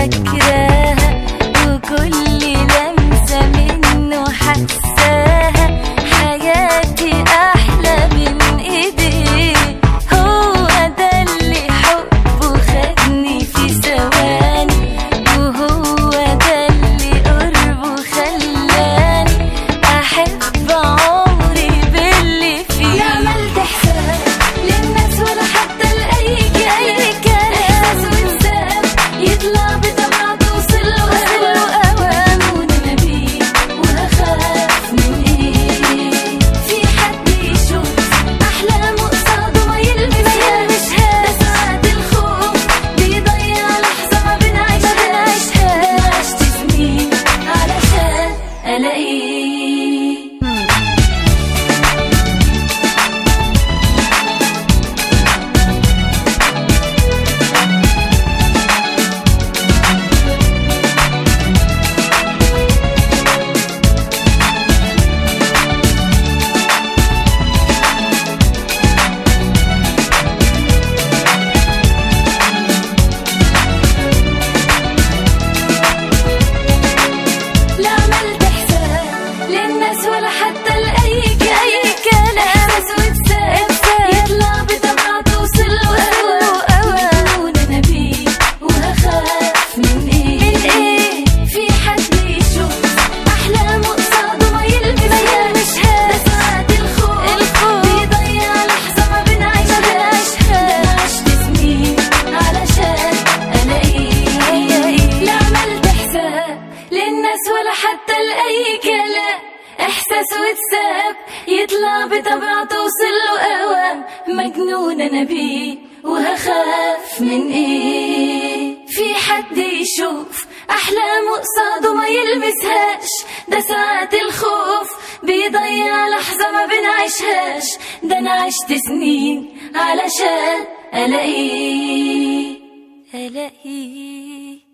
فاكراها وكل لمسة منه حساها حياتي أحلى من إيديه هو ده اللي حبه خدني في ثواني وهو ده اللي قربه خلاني أحب عمري باللي فيه لا عملت حساب للناس ولا حتى لأي أي كلام إحساس وإنسان يطلع بطبعه توصل له وصل له أوام وأنا بيه وهخاف من إيه في حد يشوف أحلامه قصاده ما يلمسهاش ده ساعات الخوف بيضيع لحظة ما بنعيشهاش أنا عشت سنين علشان ألاقيه لا عملت حساب للناس ولا حتى لأي أي كلام إحساس وإبسام يطلع بطبعه توصل له أوام أنا بيه وهخاف من إيه من إيه في حد يشوف أحلامه قصاده ما يلمسهاش ده ساعات الخوف الخوف بيضيع لحظة ما بنعيشهاش ده أنا عشت سنين علشان ألاقيه لا عملت حساب للناس ولا حتى لأي كلام إحساس واتساب يطلع بطبعه توصل له أوام مجنون أنا بيه وهخاف من إيه في حد يشوف أحلامه قصاده ما يلمسهاش ده ساعات الخوف بيضيع لحظة ما بنعيشهاش ده أنا عشت سنين علشان ألاقيه ألاقيه